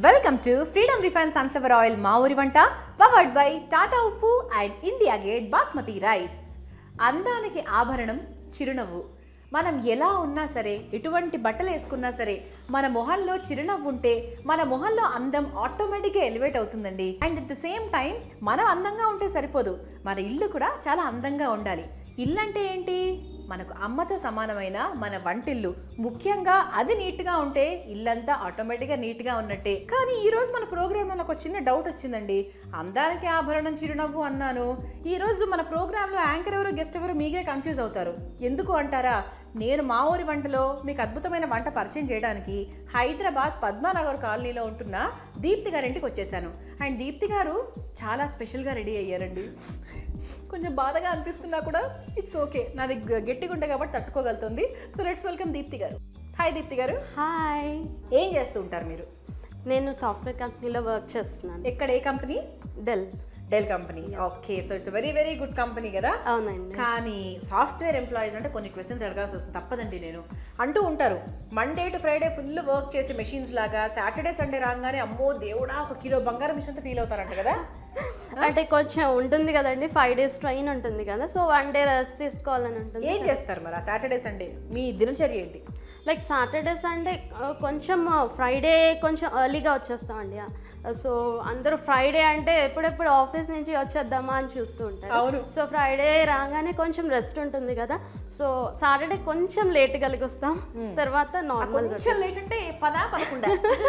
Welcome to Freedom refine sunflower oil మా ఊరి వంట పవర్డ్ బై టాటా ఉప్పు and India Gate basmati rice అందానికి ఆభరణం చిరునవ్వు మనం ఎలా ఉన్నా సరే ఎటువంటి బట్టలు వేసుకున్నా సరే మన మొహంలో చిరునవ్వు ఉంటే మన మొహంలో అందం ఆటోమేటిక్గా ఎలివేట్ అవుతుందండి and at the same time మనం అందంగా ఉంటే సరిపోదు మన ఇల్లు కూడా చాలా అందంగా ఉండాలి ఇల్లు అంటే ఏంటి మనకు అమ్మతో సమానమైన మన వంటిల్లు ముఖ్యంగా అది నీట్గా ఉంటే ఇల్లంతా ఆటోమేటిక్గా నీట్గా ఉన్నట్టే కానీ ఈ రోజు మన ప్రోగ్రాంలో నాకు ఒక చిన్న డౌట్ వచ్చిందండి అందానికి ఆభరణం చిరునవ్వు అన్నాను ఈ రోజు మన ప్రోగ్రాంలో యాంకర్ ఎవరు గెస్ట్ ఎవరు మీకే కన్ఫ్యూజ్ అవుతారు ఎందుకు అంటారా నేను మా ఊరి వంటలో మీకు అద్భుతమైన వంట పరిచయం చేయడానికి హైదరాబాద్ పద్మానగర్ కాలనీలో ఉంటున్న దీప్తి గారింటికి వచ్చేసాను అండ్ దీప్తి గారు చాలా స్పెషల్గా రెడీ అయ్యారండి కొంచెం బాధగా అనిపిస్తున్నా కూడా ఇట్స్ ఓకే నాది గ- గట్టిగా ఉంటే కాబట్టి తట్టుకోగలుగుతుంది so let's welcome Deepti garu hi Deepti garu hi ఏం చేస్తూ ఉంటారు మీరు నేను సాఫ్ట్వేర్ కంపెనీలో వర్క్ చేస్తున్నాను ఎక్కడ ఏ company Dell Dell company okay so it's very very good company కదా అవునండి కానీ సాఫ్ట్వేర్ ఎంప్లాయీస్ అంటే కొన్ని క్వశ్చన్స్ అడగాల్సి వస్తుంది తప్పదండి నేను అంటూ ఉంటారు Monday to Friday full work చేసే మెషిన్స్ లాగా సాటర్డే సండే రాగానే అమ్మో దేవుడా ఒక కిలో బంగారం మిషన్ ఫీల్ అవుతారంట కదా అంటే కొంచెం ఉంటుంది కదండి ఫైవ్ డేస్ ట్రైన్ ఉంటుంది కదా సో వన్ డే రెస్ట్ తీసుకోవాలని ఉంటుంది ఏం చేస్తారు మరి ఆ సాటర్డే సండే మీ దినచర్య ఏంటి లైక్ సాటర్డే సండే కొంచెం ఫ్రైడే కొంచెం ఎర్లీగా వచ్చేస్తామండి సో అందరూ ఫ్రైడే అంటే ఎప్పుడెప్పుడు ఆఫీస్ నుంచి వచ్చేద్దామా అని చూస్తూ ఉంటారు అవును. సో ఫ్రైడే రాగానే కొంచెం రెస్ట్ ఉంటుంది కదా సో సాటర్డే కొంచెం లేట్ కలిగి వస్తాం తర్వాత నార్మల్ కొంచెం లేట్ అంటే పదా పదకొండా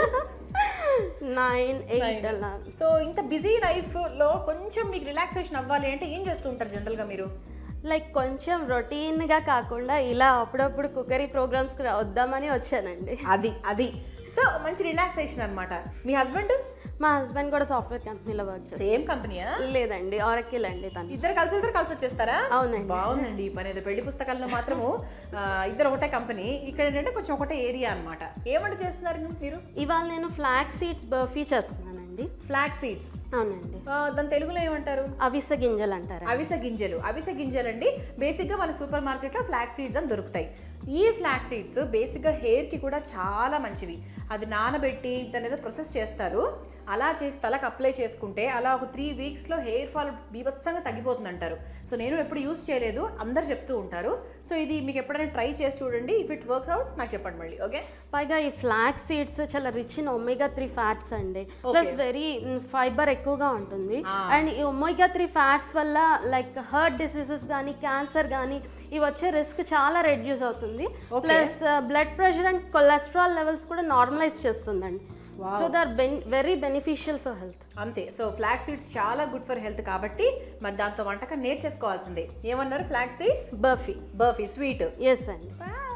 నైన్ ఎయిట్ అలా సో ఇంత బిజీ లైఫ్ లో కొంచెం మీకు రిలాక్సేషన్ అవ్వాలి అంటే ఏం చేస్తూ ఉంటారు జనరల్ గా మీరు లైక్ కొంచెం రొటీన్గా కాకుండా ఇలా అప్పుడప్పుడు కుకరీ ప్రోగ్రామ్స్కి వద్దామని వచ్చానండి అది అది సో మంచి రిలాక్సేషన్ అన్నమాట మీ హస్బెండ్ మా హస్బెండ్ కూడా సాఫ్ట్వేర్ కంపెనీలో వర్క్ చేస్తారు సేమ్ కంపెనీయా లేదండి ఆరకిల్ అండి తను ఇద్దరు కలిసి వెళ్తారు కలిసి వచ్చేస్తారా అవునండి. బాగుందండి ఈ పని ఏదో పెళ్లి పుస్తకాల్లో మాత్రము ఆ, ఇద్దరు ఒకటే కంపెనీ ఇక్కడ ఏంటంటే కొంచెం ఒకటే ఏరియా అన్నమాట ఏమంటే చేస్తున్నారు మీరు ఇవాళ నేను ఫ్లాక్ సీడ్స్ బర్ఫీ చేస్తున్నానండి ఫ్లాక్ సీడ్స్ అవునండి దాని తెలుగులో ఏమంటారు అవిసె గింజలు అంటారా అవిసె గింజలు అవిసె గింజలు అండి బేసిక్గా మన సూపర్ మార్కెట్లో ఫ్లాక్ సీడ్స్ అని దొరుకుతాయి ఈ ఫ్లాక్ సీడ్స్ బేసిక్గా హెయిర్కి కూడా చాలా మంచివి అది నానబెట్టి దాని ఏదో ప్రాసెస్ చేస్తారు అలా చేసి తలకు అప్లై చేసుకుంటే అలా ఒక త్రీ వీక్స్లో హెయిర్ ఫాల్ బీభత్సంగా తగ్గిపోతుంది అంటారు సో నేను ఎప్పుడు యూస్ చేయలేదు అందరు చెప్తూ ఉంటారు సో ఇది మీకు ఎప్పుడైనా ట్రై చేసి చూడండి ఇఫ్ ఇట్ వర్క్ అవుట్ నాకు చెప్పండి మళ్ళీ ఓకే పైగా ఈ ఫ్లాక్ సీడ్స్ చాలా rich in omega three fats అండి ప్లస్ వెరీ ఫైబర్ ఎక్కువగా ఉంటుంది అండ్ ఈ ఒమేగా త్రీ ఫ్యాట్స్ వల్ల లైక్ హార్ట్ డిసీజెస్ కానీ క్యాన్సర్ కానీ ఇవి వచ్చే రిస్క్ చాలా రెడ్యూస్ అవుతుంది plus blood pressure and cholesterol levels కూడా నార్మలైజ్ చేస్తుందండి so they are very beneficial for health అంతే సో ఫ్లాక్ సీడ్స్ చాలా గుడ్ ఫర్ హెల్త్ కాబట్టి మరి దాంతో వంటకం నేర్చేసుకోవాల్సిందే ఏమన్నారు flax seeds barfi barfi sweet yes అండి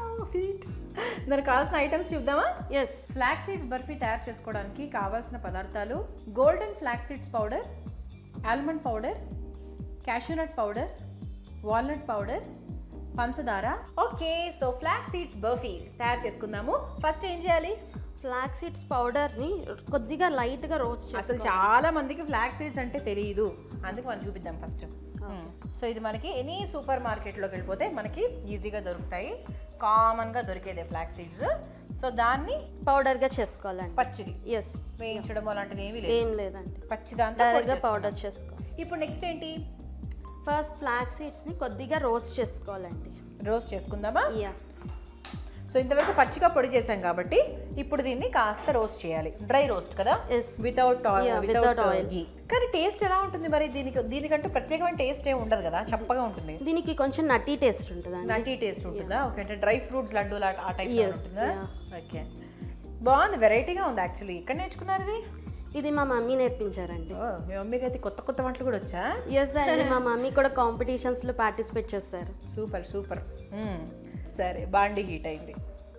దానికి కావాల్సిన ఐటమ్స్ చూద్దామా ఎస్ ఫ్లాక్ సీడ్స్ బర్ఫీ తయారు చేసుకోవడానికి కావాల్సిన పదార్థాలు golden flax seeds powder almond powder cashew nut powder walnut powder పంచదార okay so flax seeds barfi తయారు చేసుకుందాము ఫస్ట్ ఏం చేయాలి ఫ్లాక్ సీడ్స్ పౌడర్ని కొద్దిగా లైట్గా రోస్ట్ చేసి అసలు చాలా మందికి ఫ్లాక్ సీడ్స్ అంటే తెలియదు అందుకే మనం చూపిద్దాం ఫస్ట్ సో ఇది మనకి ఎనీ సూపర్ మార్కెట్లోకి వెళ్ళిపోతే మనకి ఈజీగా దొరుకుతాయి కామన్గా దొరికేదే ఫ్లాక్ సీడ్స్ సో దాన్ని పౌడర్గా చేసుకోవాలండి పచ్చిది ఎస్ వేయించడం అలాంటిది ఏమీ లేదు ఏం లేదండి పచ్చిదాంతో డైరెక్ట్గా పౌడర్ చేసుకోవాలి ఇప్పుడు నెక్స్ట్ ఏంటి ఫస్ట్ ఫ్లాక్ సీడ్స్ని కొద్దిగా రోస్ట్ చేసుకోవాలండి రోస్ట్ చేసుకుందామా యా సో ఇంతవరకు పచ్చిగా పొడి చేసాం కాబట్టి ఇప్పుడు దీన్ని కాస్త రోస్ట్ చేయాలి డ్రై రోస్ట్ కదా Yes. Without Yeah, without without oil. Ghee కానీ టేస్ట్ ఎలా ఉంటుంది మరి దీనికి దీనికంటే ప్రత్యేకమైన టేస్ట్ ఏమి ఉండదు కదా చప్పగా ఉంటుంది దీనికి కొంచెం నటీ టేస్ట్ ఉంటుందండి నటీ టేస్ట్ ఉంటుందా ఓకే అంటే డ్రై ఫ్రూట్స్ లడ్డు ఆ టైప్ Yes, ఉంటుందా yeah. ఓకే బాగుంది వెరైటీగా ఉంది యాక్చువల్లీ ఇక్కడ నేర్చుకున్నారు ఇది ఇది మా మమ్మీ నేర్పించారండి ఓ, మీ మమ్మీకి అయితే కొత్త కొత్త వంటలు కూడా వచ్చా ఎస్ అండి మా మమ్మీ కూడా కాంపిటీషన్స్లో పార్టిసిపేట్ చేస్తారు సూపర్ సూపర్ మ్మ్. సరే బాండి హీట్ అయింది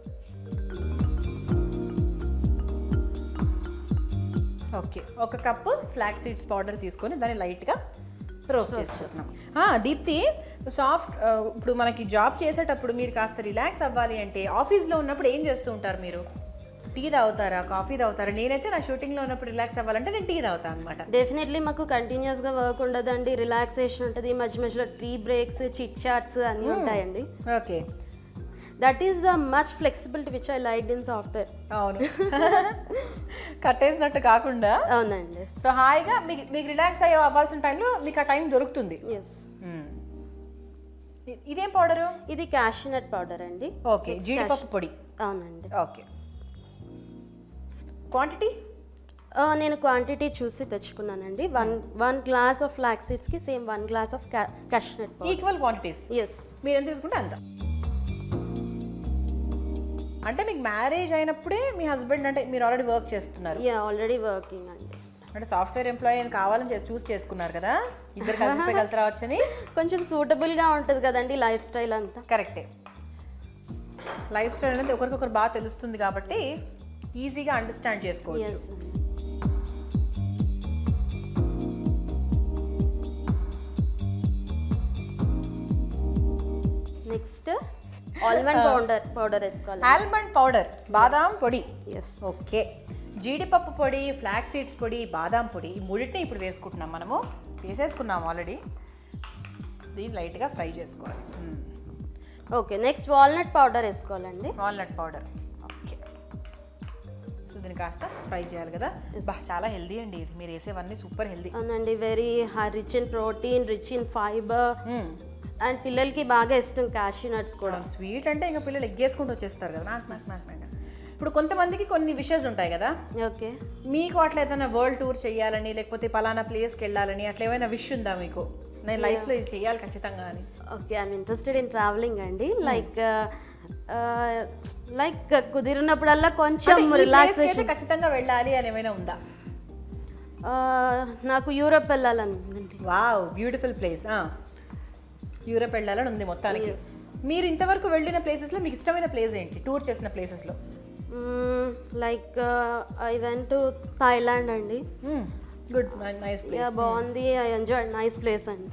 ఓకే ఒక కప్పు ఫ్లాక్ సీడ్స్ పౌడర్ తీసుకొని దాన్ని లైట్గా రోస్ట్ చేసుకుంటున్నాం ఆ, దీప్తి సాఫ్ట్ ఆ, ఇప్పుడు మనకి జాబ్ చేసేటప్పుడు మీరు కాస్త రిలాక్స్ అవ్వాలి అంటే ఆఫీస్లో ఉన్నప్పుడు ఏం చేస్తూ ఉంటారు మీరు టీ తాగుతారా కాఫీ తాగుతారా నేనైతే నా షూటింగ్లో ఉన్నప్పుడు రిలాక్స్ అవ్వాలంటే నేను టీ తాగుతాను అనమాట డెఫినెట్లీ మాకు కంటిన్యూస్గా వర్క్ ఉండదండి రిలాక్సేషన్ ఉంటుంది మధ్య మధ్యలో టీ బ్రేక్స్ చిట్ చాట్స్ అన్నీ ఉంటాయండి okay that is the much flexibility which I like in software అవును కట్టేసినట్టు కాకుండా అవునండి సో హాయిగా మీకు మీకు రిలాక్స్ అయ్యే అవ్వాల్సిన టైంలో మీకు ఆ టైం దొరుకుతుంది ఎస్ ఇ- ఇదేం పౌడరు ఇది క్యాషనట్ పౌడర్ అండి ఓకే జీడిపప్పు పొడి అవునండి ఓకే క్వాంటిటీ ఆ, నేను క్వాంటిటీ చూసి తెచ్చుకున్నానండి one one glass of flax సీడ్స్కి same one glass of cashew nut powder equal quantities yes మీరు ఎంత తీసుకుంటే అంత అంటే మీకు మ్యారేజ్ అయినప్పుడే మీ హస్బెండ్ అంటే మీరు ఆల్రెడీ వర్క్ చేస్తున్నారు యా ఆల్రెడీ వర్కింగ్ అండి అంటే సాఫ్ట్వేర్ ఎంప్లాయీ అని కావాలని చేసి చూస్ చేసుకున్నారు కదా ఇద్దరు కలిసి కలిసి రావచ్చని కొంచెం సూటబుల్గా ఉంటుంది కదండి లైఫ్ స్టైల్ అంతా కరెక్టే లైఫ్ స్టైల్ అనేది ఒకరికొకరు బాగా తెలుస్తుంది కాబట్టి ఈజీగా అండర్స్టాండ్ చేసుకోవచ్చు yes next almond powder powder వేసుకోవాలి ఆల్మండ్ పౌడర్ బాదాం పొడి ఎస్ ఓకే జీడిపప్పు పొడి ఫ్లాక్ సీడ్స్ పొడి బాదాం పొడి ఈ మూడింటిని ఇప్పుడు వేసుకుంటున్నాం మనము వేసేసుకున్నాం ఆల్రెడీ దీన్ని లైట్గా ఫ్రై చేసుకోవాలి ఓకే నెక్స్ట్ వాల్నట్ పౌడర్ వేసుకోవాలండి వాల్నట్ పౌడర్ ఓకే సో దీన్ని కాస్త ఫ్రై చేయాలి కదా బా చాలా హెల్దీ అండి ఇది మీరు వేసేవన్నీ సూపర్ హెల్దీ అవునండి very rich in protein rich in fibre and పిల్లలకి బాగా ఇష్టం క్యాషూ నట్స్ కూడా స్వీట్ అంటే ఇంకా పిల్లలు ఎగ్గేసుకుంటూ వచ్చేస్తారు కదా నాకు నాకు నాకు నాకు. ఇప్పుడు కొంతమందికి కొన్ని విషెస్ ఉంటాయి కదా ఓకే మీకు అట్లా ఏదైనా వరల్డ్ టూర్ చేయాలని లేకపోతే పలానా ప్లేస్కి వెళ్ళాలని అట్లా ఏమైనా విష్ ఉందా మీకు నేను లైఫ్లో ఇది చేయాలి ఖచ్చితంగా అని okay I'm interested in travelling అండి లైక్ లైక్ కుదిరినప్పుడల్లా కొంచెం అంటే ఈ place కి రిలాక్సేషన్ అయితే ఖచ్చితంగా వెళ్ళాలి అని ఏమైనా ఉందా నాకు యూరోప్ వెళ్ళాలని ఉందండి వావ్ బ్యూటిఫుల్ ప్లేస్ యూరప్ వెళ్ళాలని ఉంది మొత్తానికి మీరు ఇంతవరకు వెళ్ళిన ప్లేసెస్లో మీకు ఇష్టమైన ప్లేస్ ఏంటి టూర్ చేసిన ప్లేసెస్లో like I went to Thailand అండి గుడ్ నైస్ ప్లేస్ యా బాగుంది ఐ ఎంజాయ్ నైస్ ప్లేస్ అండి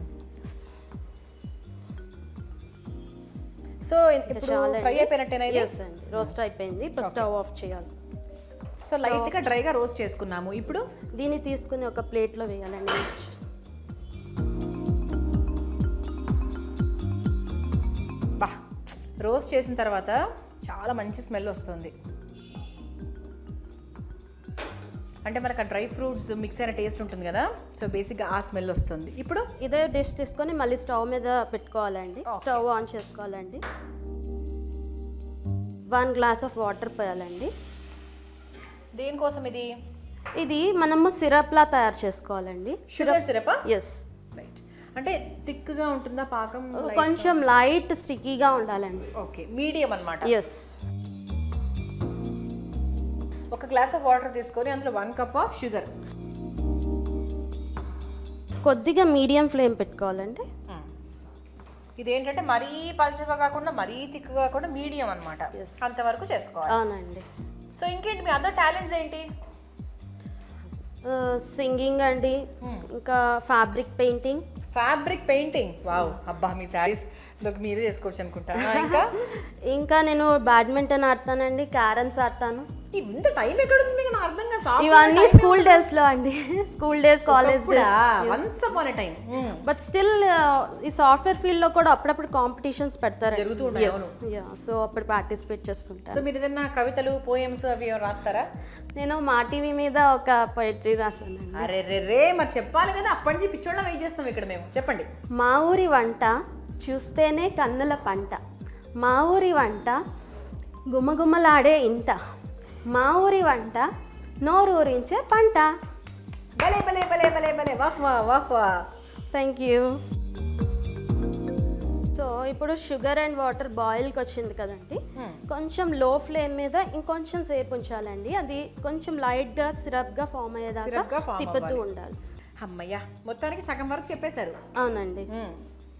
సో ఇప్పుడు ఫ్రై అయిపోయినట్టేనా ఇది ఎస్ అండి రోస్ట్ అయిపోయింది ఇప్పుడు స్టవ్ ఆఫ్ చేయాలి సో లైట్గా డ్రైగా రోస్ట్ చేసుకున్నాము ఇప్పుడు దీన్ని తీసుకుని ఒక ప్లేట్లో వేయాలండి బా రోస్ట్ చేసిన తర్వాత చాలా మంచి స్మెల్ వస్తుంది అంటే మనకు ఆ డ్రై ఫ్రూట్స్ మిక్స్ అయిన టేస్ట్ ఉంటుంది కదా సో బేసిక్గా ఆ స్మెల్ వస్తుంది ఇప్పుడు ఇదే డిష్ తీసుకొని మళ్ళీ స్టవ్ మీద పెట్టుకోవాలండి స్టవ్ ఆన్ చేసుకోవాలండి వన్ గ్లాస్ ఆఫ్ వాటర్ పోయాలండి దేనికోసం ఇది ఇది మనము సిరప్లా తయారు చేసుకోవాలండి షుగర్ సిరపా ఎస్ రైట్ అంటే థిక్గా ఉంటుందా పాకం కొంచెం లైట్ స్టిక్కీగా ఉండాలండి ఓకే మీడియం అన్నమాట ఎస్ ఒక గ్లాస్ ఆఫ్ వాటర్ తీసుకొని అందులో వన్ కప్ ఆఫ్ షుగర్ కొద్దిగా మీడియం ఫ్లేమ్ పెట్టుకోవాలండి ఇదేంటంటే మరీ పల్చగా కాకుండా మరీ థిక్గా కాకుండా మీడియం అన్నమాట అంతవరకు చేసుకోవాలి అవునండి సో ఇంకేంటి మీ అదర్ టాలెంట్స్ ఏంటి సింగింగ్ అండి ఇంకా fabric painting fabric painting wow అబ్బా మీ శారీస్ లోకి మీరే చేసుకోవచ్చు అనుకుంటా ఆ, ఇంకా ఇంకా నేను బ్యాడ్మింటన్ ఆడతానండి క్యారమ్స్ ఆడతాను ఇంత టైం ఎక్కడ ఉంది మీకు నాకు అర్థం కాదు ఇవన్నీ స్కూల్ డేస్ లో అండి school days college days once upon a time but still ఈ సాఫ్ట్వేర్ ఫీల్డ్ లో కూడా అప్పుడప్పుడు కాంపిటీషన్స్ పెడతారు జరుగుతూ ఉన్నాయి, అవును. సో అప్పుడు పార్టిసిపేట్ చేస్తుంటాను సో మీరు ఏదైనా కవితలు పోయమ్స్ అవి ఏమైనా రాస్తారా నేను మా టీవీ మీద ఒక పోయిటరీ రాశానండి అరే రే రే మరి చెప్పాలి కదా అప్పటి నుంచి పిచ్చోళ్ళ వెయిట్ చేస్తాం ఇక్కడ మేము చెప్పండి మా ఊరి వంట చూస్తేనే కన్నుల పంట మా ఊరి వంట గుమగుమలాడే ఇంట మా ఊరి వంట నోరూరించే పంట భలే భలే భలే భలే భలే వాహ్ వా వాహ్ వా థ్యాంక్ యూ సో ఇప్పుడు షుగర్ అండ్ వాటర్ బాయిల్కి వచ్చింది కదండి కొంచెం లో ఫ్లేమ్ మీద ఇంకొంచెం సేపు ఉంచాలండి అది కొంచెం లైట్గా సిరప్గా ఫామ్ Syrup గా అయ్యేదాకా form తిప్పుతూ అవ్వాలి. ఉండాలి అమ్మయ్యా మొత్తానికి సగం వరకు చెప్పేశారు అవునండి మ్మ్.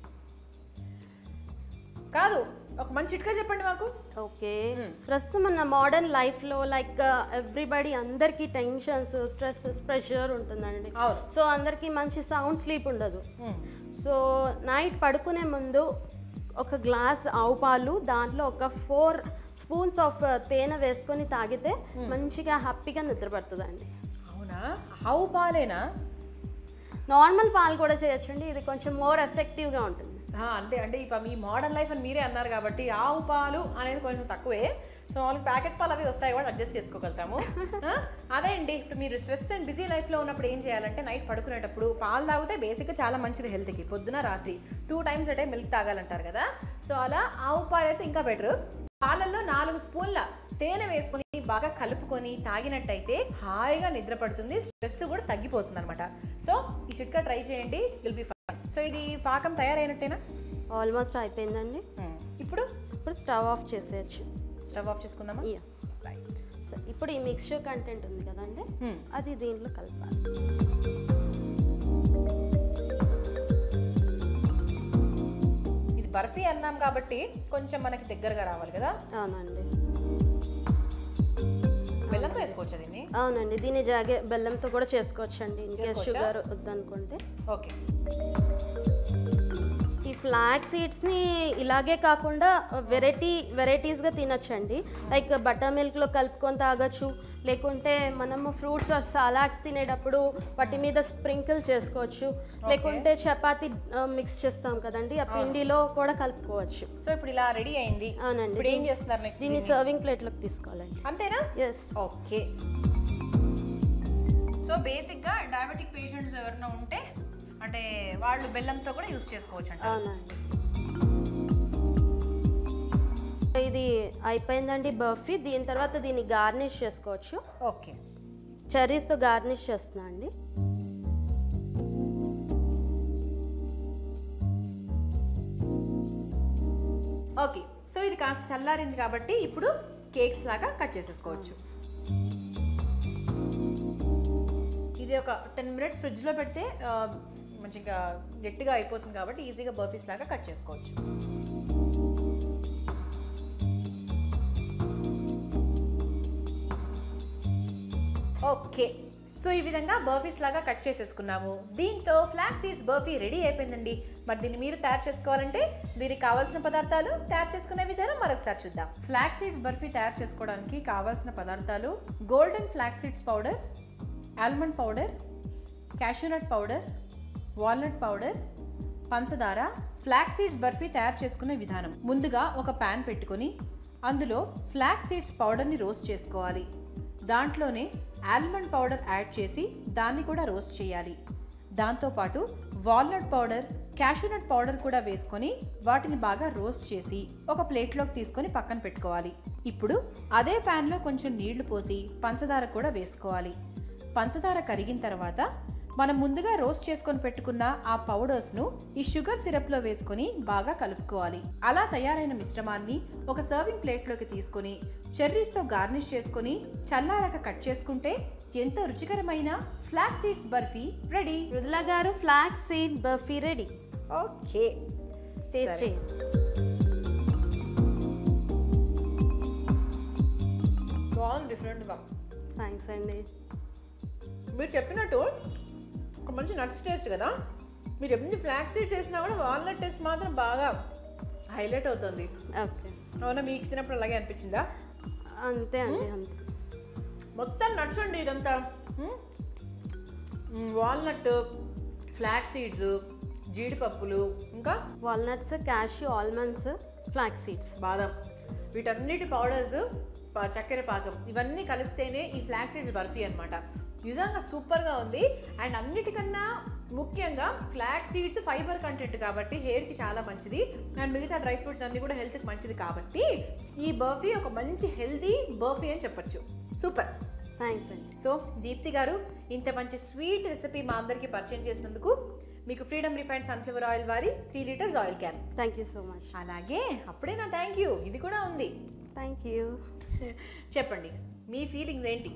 కాదు ఒక మంచి చిట్కా చెప్పండి మాకు ఓకే ప్రస్తుతం మన మోడర్న్ లైఫ్లో లైక్ ఎవ్రీబడి అందరికీ టెన్షన్స్ స్ట్రెస్ ప్రెషర్ ఉంటుందండి అవును సో అందరికీ మంచి సౌండ్ స్లీప్ ఉండదు మ్మ్. సో నైట్ పడుకునే ముందు ఒక గ్లాస్ ఆవు పాలు దాంట్లో ఒక ఫోర్ స్పూన్స్ ఆఫ్ తేనె వేసుకొని తాగితే మంచిగా హ్యాపీగా నిద్రపడుతుందండి అవునా ఆవు పాలేనా నార్మల్ పాలు కూడా చేయొచ్చండి ఇది కొంచెం మోర్ ఎఫెక్టివ్గా ఉంటుంది ఆ, అంటే అంటే ఇక మీ మోడర్న్ లైఫ్ అని మీరే అన్నారు కాబట్టి ఆవు పాలు అనేది కొంచెం తక్కువే సో వాళ్ళకి ప్యాకెట్ పాలు అవి వస్తాయి కూడా అడ్జస్ట్ చేసుకోగలుగుతాము ఆ, అదే అండి ఇప్పుడు మీరు స్ట్రెస్ అండ్ బిజీ లైఫ్లో ఉన్నప్పుడు ఏం చేయాలంటే నైట్ పడుకునేటప్పుడు పాలు తాగితే బేసిక్గా చాలా మంచిది హెల్త్కి పొద్దున రాత్రి టూ టైమ్స్ అంటే మిల్క్ తాగాలంటారు కదా సో అలా ఆవు పాలు అయితే ఇంకా బెటర్ పాలల్లో నాలుగు స్పూన్ల తేనె వేసుకొని బాగా కలుపుకొని తాగినట్టయితే హాయిగా నిద్ర పడుతుంది స్ట్రెస్ కూడా తగ్గిపోతుంది అనమాట సో ఈ చిట్కా ట్రై చేయండి విల్ బి ఫన్ సో ఇది పాకం తయారైనట్టేనా ఆల్మోస్ట్ అయిపోయిందండి ఇప్పుడు ఇప్పుడు స్టవ్ ఆఫ్ చేసేయచ్చు స్టవ్ ఆఫ్ చేసుకుందామా యా రైట్ సో ఇప్పుడు ఈ మిక్స్చర్ కంటెంట్ ఉంది కదండి Hmm. అది దీంట్లో కలపాలి ఇది బర్ఫీ అన్నాం కాబట్టి కొంచెం మనకి దగ్గరగా రావాలి కదా అవునండి బెల్లంతో వేసుకోవచ్చు దీన్ని అవునండి దీన్ని జాగే బెల్లంతో కూడా చేసుకోవచ్చండి ఇన్ కేస్ చేసుకోవచ్చా? షుగర్ వద్దనుకుంటే ఓకే ఈ ఫ్లాగ్ సీడ్స్ని ఇలాగే కాకుండా వెరైటీ వెరైటీస్గా తినొచ్చండి లైక్ బటర్ మిల్క్లో కలుపుకొని తాగొచ్చు లేకుంటే మనము ఫ్రూట్స్ ఆర్ సలాడ్స్ తినేటప్పుడు వాటి మీద స్ప్రింకిల్ చేసుకోవచ్చు లేకుంటే చపాతి మిక్స్ చేస్తాం కదండి ఆ పిండిలో కూడా కలుపుకోవచ్చు సో ఇప్పుడు ఇలా రెడీ అయింది అవునండి ఇప్పుడు ఏం చేస్తున్నారు నెక్స్ట్ దీన్ని సర్వింగ్ ప్లేట్లోకి తీసుకోవాలండి అంతేనా ఎస్ ఓకే సో బేసిక్గా డయాబెటిక్ పేషెంట్స్ ఎవరైనా ఉంటే అంటే వాళ్ళు బెల్లంతో కూడా యూస్ చేసుకోవచ్చు అంట అవునండి ఇది అయిపోయిందండి బర్ఫీ దీని తర్వాత దీన్ని గార్నిష్ చేసుకోవచ్చు ఓకే చెర్రీస్తో గార్నిష్ చేస్తున్నా అండి ఓకే సో ఇది కాస్త చల్లారింది కాబట్టి ఇప్పుడు కేక్స్ లాగా కట్ చేసేసుకోవచ్చు ఇది ఒక టెన్ మినిట్స్ ఫ్రిడ్జ్లో పెడితే ఆ, మంచిగా గట్టిగా అయిపోతుంది కాబట్టి ఈజీగా బర్ఫీస్ లాగా కట్ చేసుకోవచ్చు ఓకే సో ఈ విధంగా బర్ఫీస్ లాగా కట్ చేసేసుకున్నాము దీంతో ఫ్లాక్ సీడ్స్ బర్ఫీ రెడీ అయిపోయిందండి మరి దీన్ని మీరు తయారు చేసుకోవాలంటే దీనికి కావాల్సిన పదార్థాలు తయారు చేసుకునే విధానం మరొకసారి చూద్దాం ఫ్లాక్ సీడ్స్ బర్ఫీ తయారు చేసుకోవడానికి కావాల్సిన పదార్థాలు golden flax seeds powder almond powder cashew nut powder walnut powder పంచదార ఫ్లాక్ సీడ్స్ బర్ఫీ తయారు చేసుకునే విధానం ముందుగా ఒక ప్యాన్ పెట్టుకొని అందులో ఫ్లాక్ సీడ్స్ పౌడర్ని రోస్ట్ చేసుకోవాలి దాంట్లోనే ఆల్మండ్ పౌడర్ యాడ్ చేసి దాన్ని కూడా రోస్ట్ చేయాలి దాంతోపాటు వాల్నట్ పౌడర్ క్యాషూనట్ పౌడర్ కూడా వేసుకొని వాటిని బాగా రోస్ట్ చేసి ఒక ప్లేట్లోకి తీసుకొని పక్కన పెట్టుకోవాలి ఇప్పుడు అదే ప్యాన్లో కొంచెం నీళ్లు పోసి పంచదార కూడా వేసుకోవాలి పంచదార కరిగిన తర్వాత మనం ముందుగా రోస్ట్ చేసుకొని పెట్టుకున్న ఆ పౌడర్స్ను ఈ షుగర్ సిరప్లో వేసుకొని బాగా కలుపుకోవాలి అలా తయారైన మిశ్రమాన్ని ఒక సర్వింగ్ ప్లేట్లోకి తీసుకొని చెర్రీస్తో గార్నిష్ చేసుకొని చల్లారక కట్ చేసుకుంటే ఎంతో రుచికరమైన flax seeds barfi ready Mrudula garu flax seed barfi ready okay taste సరే. చేయండి బాగుంది డిఫరెంట్గా థ్యాంక్స్ అండి మీరు చెప్పినట్టు ఒక మంచి నట్స్ టేస్ట్ కదా మీరు ఎన్ని ఫ్లాక్ సీడ్స్ చేసినా కూడా వాల్నట్ టేస్ట్ మాత్రం బాగా హైలైట్ అవుతుంది ఓకే అవునా మీకు తినప్పుడు అలాగే అనిపించిందా అంతే అండి అంతే మొత్తం నట్స్ అండి ఇదంతా వాల్నట్ ఫ్లాక్ సీడ్స్ జీడిపప్పులు ఇంకా walnuts cashew almonds flax seeds బాదం వీటన్నిటి పౌడర్స్ చక్కెర పాకం ఇవన్నీ కలిస్తేనే ఈ ఫ్లాక్ సీడ్స్ బర్ఫీ అనమాట నిజంగా సూపర్గా ఉంది అండ్ అన్నిటికన్నా ముఖ్యంగా ఫ్లాక్ సీడ్స్ ఫైబర్ కంటెంట్ కాబట్టి హెయిర్కి చాలా మంచిది అండ్ మిగతా డ్రై ఫ్రూట్స్ అన్నీ కూడా హెల్త్కి మంచిది కాబట్టి ఈ బర్ఫీ ఒక మంచి హెల్తీ బర్ఫీ అని చెప్పొచ్చు సూపర్ థ్యాంక్స్ అండి సో దీప్తి గారు ఇంత మంచి స్వీట్ రెసిపీ మా అందరికీ పరిచయం చేసినందుకు మీకు ఫ్రీడమ్ రిఫైండ్ సన్ఫ్లవర్ ఆయిల్ వారి three litres oil can thank you so much అలాగే అప్పుడే నా థ్యాంక్ యూ ఇది కూడా ఉంది థ్యాంక్ యూ చెప్పండి మీ ఫీలింగ్స్ ఏంటి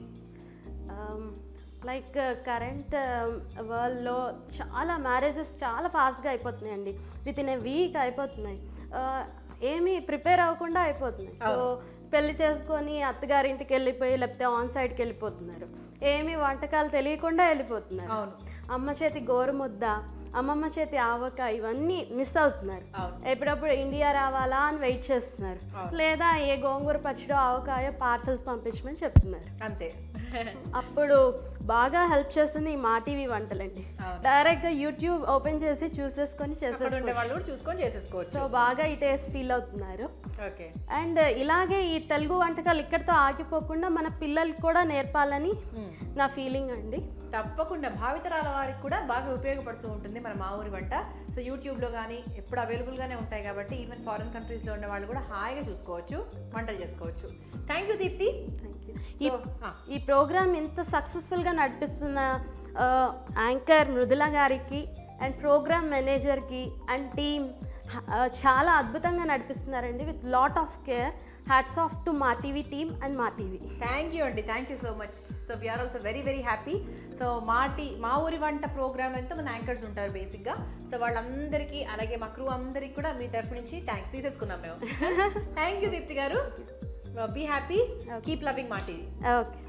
లైక్ కరెంట్ వరల్డ్లో చాలా మ్యారేజెస్ చాలా ఫాస్ట్గా అయిపోతున్నాయండి విత్ ఇన్ ఏ వీక్ అయిపోతున్నాయి Uh, ఏమీ ప్రిపేర్ అవ్వకుండా అయిపోతున్నాయి సో పెళ్లి చేసుకొని అత్తగారింటికి వెళ్ళిపోయి లేకపోతే ఆన్ సైడ్కి వెళ్ళిపోతున్నారు ఏమి వంటకాలు తెలియకుండా వెళ్ళిపోతున్నారు అవును. అమ్మ చేతి గోరుముద్ద అమ్మమ్మ చేతి ఆవక ఇవన్నీ మిస్ అవుతున్నారు అవును. ఎప్పుడప్పుడు ఇండియా రావాలా అని వెయిట్ చేస్తున్నారు లేదా ఏ గోంగూర పచ్చడో ఆవకాయో పార్సల్స్ పంపించమని చెప్తున్నారు అంతే అప్పుడు బాగా హెల్ప్ చేస్తుంది ఈ మా టీవీ వంటలండి అవును. డైరెక్ట్గా యూట్యూబ్ ఓపెన్ చేసి చూసేసుకొని అక్కడ ఉండే చేసేసుకోవచ్చు వాళ్ళు కూడా చూసుకొని చేసేసుకోవచ్చు సో బాగా ఈ టేస్ట్ ఫీల్ అవుతున్నారు ఓకే అండ్ ఇలాగే ఈ తెలుగు వంటకాలు ఇక్కడితో ఆగిపోకుండా మన పిల్లలకి కూడా నేర్పాలని నా ఫీలింగ్ అండి తప్పకుండా భావితరాల వారికి కూడా బాగా ఉపయోగపడుతూ ఉంటుంది మన మా ఊరి వంట సో యూట్యూబ్లో కానీ ఎప్పుడు అవైలబుల్గానే ఉంటాయి కాబట్టి ఈవెన్ ఫారిన్ కంట్రీస్లో ఉన్న వాళ్ళు కూడా హాయిగా చూసుకోవచ్చు వంటలు చేసుకోవచ్చు thank you Deepti thank you so ఈ ప్రోగ్రామ్ ఇంత సక్సెస్ఫుల్గా నడిపిస్తున్న యాంకర్ మృదుల గారికి అండ్ ప్రోగ్రామ్ మేనేజర్కి అండ్ టీమ్ చాలా అద్భుతంగా నడిపిస్తున్నారండి with lot of care hats off to Maa TV team and Maa TV thank you అండి thank you so much so we're also very very happy so Maa T మా ఊరి వంట ప్రోగ్రాంలో ఎంతోమంది యాంకర్స్ ఉంటారు బేసిక్గా సో వాళ్ళందరికీ అలాగే మా క్రూ అందరికీ కూడా మీ తరఫు నుంచి థ్యాంక్స్ తీసేసుకున్నాం మేము thank you Deepti garu be happy keep loving Maa TV okay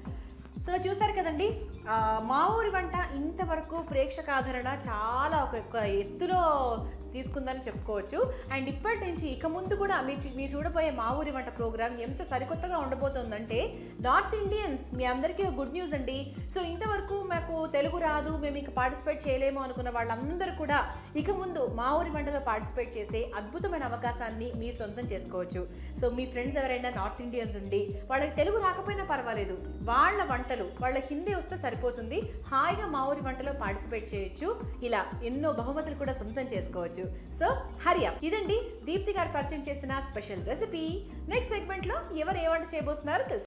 so చూసారు కదండి ఆ, మా ఊరి వంట ఇంతవరకు ప్రేక్షక ఆదరణ చాలా ఒక ఒక ఎత్తులో తీసుకుందని చెప్పుకోవచ్చు అండ్ ఇప్పటి నుంచి ఇక ముందు కూడా మీరు చూ- మీరు చూడబోయే మా ఊరి వంట ప్రోగ్రామ్ ఎంత సరికొత్తగా ఉండబోతోందంటే నార్త్ ఇండియన్స్ మీ అందరికీ ఒక గుడ్ న్యూస్ అండి సో ఇంతవరకు మాకు తెలుగు రాదు మేము ఇక పార్టిసిపేట్ చేయలేము అనుకున్న వాళ్ళందరూ కూడా ఇక ముందు మా ఊరి వంటలో పార్టిసిపేట్ చేసే అద్భుతమైన అవకాశాన్ని మీరు సొంతం చేసుకోవచ్చు సో మీ ఫ్రెండ్స్ ఎవరైనా నార్త్ ఇండియన్స్ ఉండి వాళ్ళకి తెలుగు రాకపోయినా పర్వాలేదు వాళ్ళ వంటలు వాళ్ళ హిందీ వస్తే సరిపోతుంది హాయిగా మా ఊరి వంటలో పార్టిసిపేట్ చేయొచ్చు ఇలా ఎన్నో బహుమతులు కూడా సొంతం చేసుకోవచ్చు సో హరియా ఇదండి దీప్తి గారు పరిచయం చేసిన స్పెషల్ రెసిపీ నెక్స్ట్ సెగ్మెంట్లో ఎవరు ఏ వంట చేయబోతున్నారో తెలుసు